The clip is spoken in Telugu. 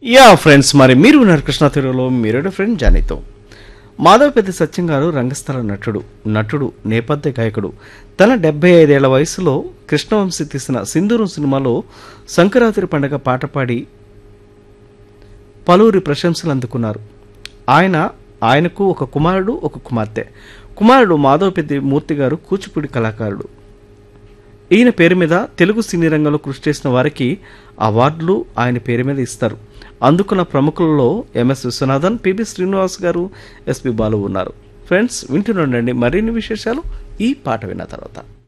యా ఫ్రెండ్స్ మరి మీరు ఉన్నారు కృష్ణ తెలుగులో మీరేడు ఫ్రెండ్ జానీతో మాధవపెద్ది సత్యం గారు రంగస్థల నటుడు నటుడు నేపథ్య గాయకుడు తన డెబ్బై ఐదేళ్ల వయసులో కృష్ణవంశీ తీసిన సింధూరం సినిమాలో సంక్రాంతి పండగ పాట పాడి పలువురి ప్రశంసలు అందుకున్నారు ఆయన ఆయనకు ఒక కుమారుడు ఒక కుమార్తె కుమారుడు మాధవపెద్ది మూర్తి గారు కూచిపూడి కళాకారుడు ఈయన పేరు మీద తెలుగు సినీ రంగంలో కృషి చేసిన వారికి అవార్డులు ఆయన పేరు మీద ఇస్తారు అందుకున్న ప్రముఖులలో ఎంఎస్ విశ్వనాథన్ పిబి శ్రీనివాస్ గారు ఎస్పి బాలు ఉన్నారు ఫ్రెండ్స్ వింటున్నాండి మరిన్ని విశేషాలు ఈ పాట విన్న తర్వాత